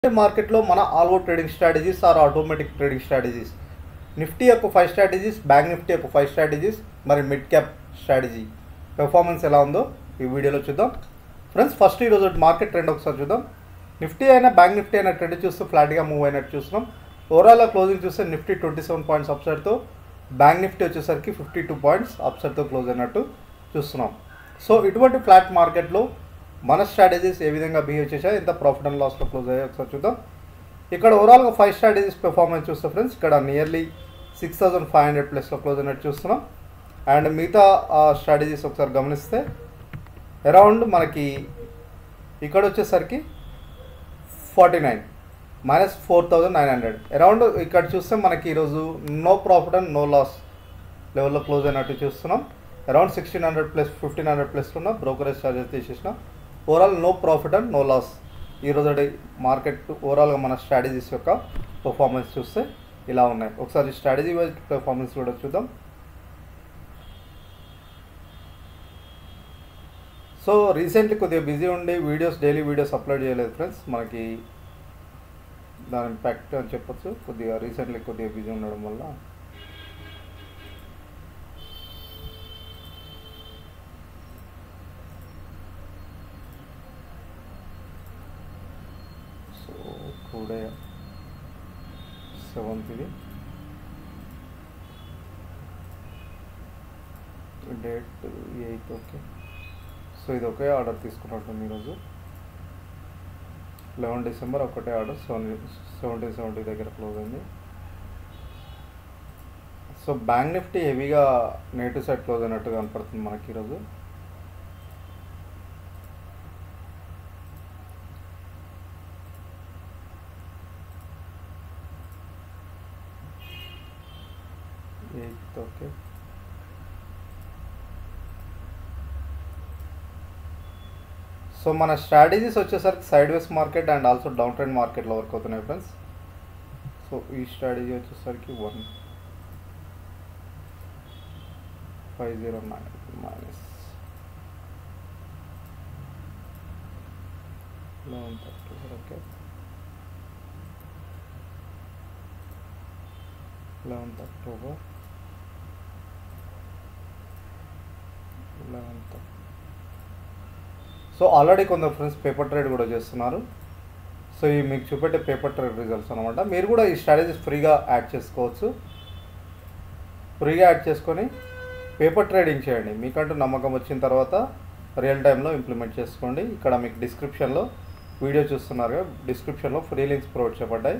మార్కెట్లో మన all out trading strategies or automatic trading strategies Nifty యొక్క ఫైవ్ స్ట్రాటజీస్ బ్యాంక్ నిఫ్టీ యొక్క five strategies మరి మిడ్ క్యాప్ స్ట్రాటజీ పెర్ఫార్మెన్స్ ఎలా ఉందో ఈ వీడియోలో చూద్దాం ఫ్రెండ్స్ ఫస్ట్ ఈరోజు మార్కెట్ ట్రెండ్ ఒకసారి చూద్దాం నిఫ్టీ అయినా బ్యాంక్ నిఫ్టీ అయినా ట్రెండ్ చూస్తూ ఫ్లాట్గా మూవ్ అయినట్టు చూస్తున్నాం ఓవరాల్గా క్లోజింగ్ చూస్తే నిఫ్టీ ట్వంటీ సెవెన్ పాయింట్స్ అప్సైడ్తో బ్యాంక్ నిఫ్టీ వచ్చేసరికి ఫిఫ్టీ టూ పాయింట్స్ అప్సైడ్తో క్లోజ్ అయినట్టు చూస్తున్నాం సో ఇటువంటి ఫ్లాట్ మార్కెట్లో మన స్ట్రాటజీస్ ఏ విధంగా బిహేవ్ చేశాయి ఎంత ప్రాఫిట్ అండ్ లాస్లో క్లోజ్ అయ్యాయి ఒకసారి చూద్దాం ఇక్కడ ఓవరాల్గా ఫైవ్ స్ట్రాటజీస్ పెర్ఫార్మెన్స్ చూస్తే ఫ్రెండ్స్ ఇక్కడ nearly six thousand five hundred ప్లస్లో క్లోజ్ అయినట్టు చూస్తున్నాం అండ్ మిగతా స్ట్రాటజీస్ ఒకసారి గమనిస్తే అరౌండ్ మనకి ఇక్కడ వచ్చేసరికి forty nine minus four thousand nine hundred around ఇక్కడ చూస్తే మనకి ఈరోజు no profit and no loss లెవెల్లో క్లోజ్ అయినట్టు చూస్తున్నాం around sixteen hundred plus fifteen hundred plus ఉన్న బ్రోకరేజ్ ఛార్జెస్ తీసేసిన overall no profit and no loss ఈరోజు మార్కెట్ ఓవరాల్గా మన స్ట్రాటజీస్ యొక్క పర్ఫార్మెన్స్ చూస్తే ఇలా ఉన్నాయి ఒకసారి స్ట్రాటజీ వైజ్ పెర్ఫార్మెన్స్ కూడా చూద్దాం సో రీసెంట్లీ కొద్దిగా బిజీ ఉండి వీడియోస్ డైలీ వీడియోస్ అప్లోడ్ చేయలేదు ఫ్రెండ్స్ మనకి దాని ఇంపాక్ట్ అని చెప్పొచ్చు కొద్దిగా రీసెంట్లీ కొద్దిగా బిజీ ఉండడం వల్ల సో టుడే సెవెంత్ ఇది డేట్ ఎయిత్ ఓకే సో ఇది ఒకే ఆర్డర్ తీసుకున్నట్టుంది ఈరోజు లెవెన్ డిసెంబర్ ఒకటే ఆర్డర్ సెవెన్ సెవెంటీన్ సెవెంటీ దగ్గర క్లోజ్ అయింది సో బ్యాంక్ నిఫ్టీ హెవీగా నెగిటివ్ సైడ్ క్లోజ్ అయినట్టు కనపడుతుంది మనకి ఈరోజు ఎయిత్ ఓకే సో మన స్ట్రాటజీస్ వచ్చేసరికి sideways market and also down trend మార్కెట్లో వర్క్ అవుతున్నాయి ఫ్రెండ్స్ సో ఈ స్ట్రాటజీ వచ్చేసరికి one five zero nine minus eleven thirty okay eleventh October eleventh so already కొందరు ఫ్రెండ్స్ పేపర్ ట్రేడ్ కూడా చేస్తున్నారు so ఈ మీకు చూపెట్టే పేపర్ ట్రేడ్ రిజల్ట్స్ అనమాట మీరు కూడా ఈ స్ట్రాటజీస్ ఫ్రీగా యాడ్ చేసుకోవచ్చు ఫ్రీగా యాడ్ చేసుకొని పేపర్ ట్రేడింగ్ చేయండి మీకంటూ నమ్మకం వచ్చిన తర్వాత రియల్ టైంలో ఇంప్లిమెంట్ చేసుకోండి ఇక్కడ మీకు డిస్క్రిప్షన్లో వీడియో చూస్తున్నారు డిస్క్రిప్షన్లో ఫ్రీ లింక్స్ ప్రొవైడ్ చేయబడ్డాయి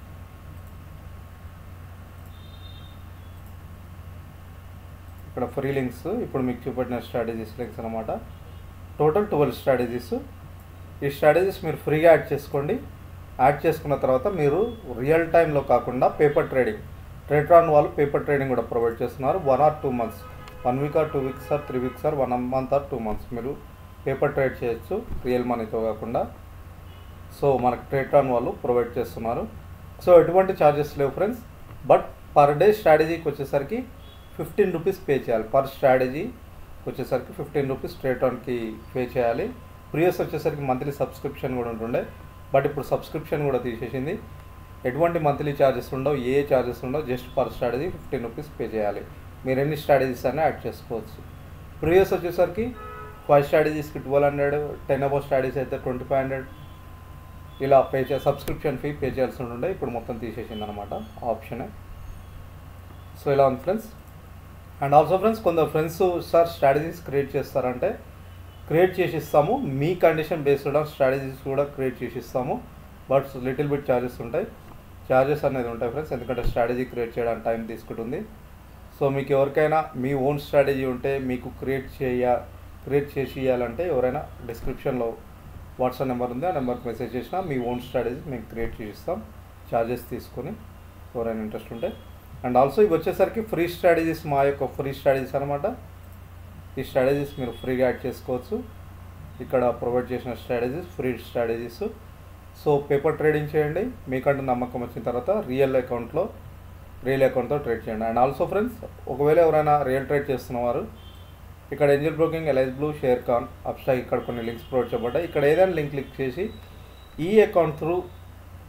ఇక్కడ ఫ్రీ లింక్స్ ఇప్పుడు మీకు చూపెట్టిన స్ట్రాటజీస్ లింక్స్ అనమాట టోటల్ ట్వెల్వ్ స్ట్రాటజీస్ ఈ స్ట్రాటజీస్ మీరు ఫ్రీగా యాడ్ చేసుకోండి యాడ్ చేసుకున్న తర్వాత మీరు రియల్ టైంలో కాకుండా పేపర్ ట్రేడింగ్ ట్రేట్రాన్ వాళ్ళు పేపర్ ట్రేడింగ్ కూడా ప్రొవైడ్ చేస్తున్నారు one or two months one week or two weeks or three weeks or one month or two months మీరు పేపర్ ట్రేడ్ చేయొచ్చు రియల్ మనీతో కాకుండా సో మనకు ట్రేట్రాన్ వాళ్ళు ప్రొవైడ్ చేస్తున్నారు సో ఎటువంటి ఛార్జెస్ లేవు ఫ్రెండ్స్ బట్ పర్ డే స్ట్రాటజీకి వచ్చేసరికి ఫిఫ్టీన్ రూపీస్ పే చేయాలి పర్ స్ట్రాటజీ వచ్చేసరికి ఫిఫ్టీన్ రూపీస్ ట్రేటాన్కి పే చేయాలి ప్రీవియస్ వచ్చేసరికి మంత్లీ సబ్స్క్రిప్షన్ కూడా ఉంటుండే బట్ ఇప్పుడు సబ్స్క్రిప్షన్ కూడా తీసేసింది ఎటువంటి మంత్లీ ఛార్జెస్ ఉండవు ఏ ఛార్జెస్ ఉండవు just per strategy fifteen rupees pay చేయాలి మీరు ఎన్ని స్ట్రాటజీస్ అయినా యాడ్ చేసుకోవచ్చు ప్రీవియస్ వచ్చేసరికి ఫైవ్ స్ట్రాటజీస్కి twelve hundred ten above strategies అయితే ట్వంటీ ఫైవ్ హండ్రెడ్ ఇలా పే చే సబ్స్క్రిప్షన్ ఫీ పే చేయాల్సి ఉంటుండే ఇప్పుడు మొత్తం తీసేసింది అనమాట ఆప్షనే సో ఇలా ఉంది ఫ్రెండ్స్ అండ్ ఆల్సో ఫ్రెండ్స్ కొందరు ఫ్రెండ్స్ సార్ స్ట్రాటజీస్ క్రియేట్ చేస్తారంటే క్రియేట్ చేసి ఇస్తాము మీ కండిషన్ బేస్డ్ ఆన్ స్ట్రాటజీస్ కూడా క్రియేట్ చేసి ఇస్తాము బట్ లిటిల్ బిట్ ఛార్జెస్ ఉంటాయి ఛార్జెస్ అనేది ఉంటాయి ఫ్రెండ్స్ ఎందుకంటే స్ట్రాటజీ క్రియేట్ చేయడానికి టైం తీసుకుంటుంది సో మీకు ఎవరికైనా మీ ఓన్ స్ట్రాటజీ ఉంటే మీకు క్రియేట్ చేయ క్రియేట్ చేసి ఇవ్వాలంటే ఎవరైనా డిస్క్రిప్షన్లో వాట్సాప్ నెంబర్ ఉంది ఆ నెంబర్కి మెసేజ్ చేసినా మీ ఓన్ స్ట్రాటజీ మేము క్రియేట్ చేసి ఇస్తాం ఛార్జెస్ తీసుకొని ఎవరైనా ఇంట్రెస్ట్ ఉంటే అండ్ ఆల్సో ఇవి వచ్చేసరికి ఫ్రీ స్ట్రాటజీస్ మా యొక్క ఫ్రీ స్ట్రాటజీస్ అనమాట ఈ స్ట్రాటజీస్ మీరు ఫ్రీగా యాడ్ చేసుకోవచ్చు ఇక్కడ ప్రొవైడ్ చేసిన strategies free strategies so paper trading చేయండి మీకంటూ నమ్మకం వచ్చిన తర్వాత రియల్ అకౌంట్లో రియల్ అకౌంట్తో ట్రేడ్ చేయండి అండ్ ఆల్సో ఫ్రెండ్స్ ఒకవేళ ఎవరైనా రియల్ ట్రేడ్ చేస్తున్నవారు ఇక్కడ Angel broking Alice Blue Sharekhan Upstox ఇక్కడ కొన్ని లింక్స్ ప్రొవైడ్ చేయబడ్డాయి ఇక్కడ ఏదైనా లింక్ క్లిక్ చేసి ఈ అకౌంట్ త్రూ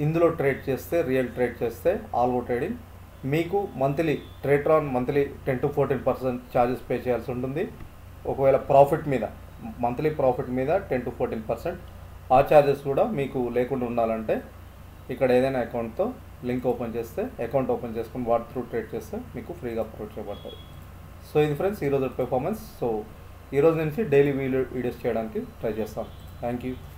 ఇందులో ట్రేడ్ చేస్తే రియల్ ట్రేడ్ చేస్తే ఆల్గో ట్రేడింగ్ మీకు మంత్లీ ట్రేట్రాన్ monthly ten to fourteen percent charges pay చేయాల్సి ఉంటుంది ఒకవేళ ప్రాఫిట్ మీద మంత్లీ ప్రాఫిట్ మీద టెన్ టు ఫోర్టీన్ పర్సెంట్ ఆ ఛార్జెస్ కూడా మీకు లేకుండా ఉండాలంటే ఇక్కడ ఏదైనా అకౌంట్తో లింక్ ఓపెన్ చేస్తే అకౌంట్ ఓపెన్ చేసుకుని వాటి త్రూ ట్రేడ్ చేస్తే మీకు ఫ్రీగా అప్రోచ్ చేయబడతాయి సో ఇది ఫ్రెండ్స్ ఈరోజు పెర్ఫార్మెన్స్ సో ఈరోజు నుంచి డైలీ వీడియో వీడియోస్ చేయడానికి ట్రై చేస్తాను థ్యాంక్ యూ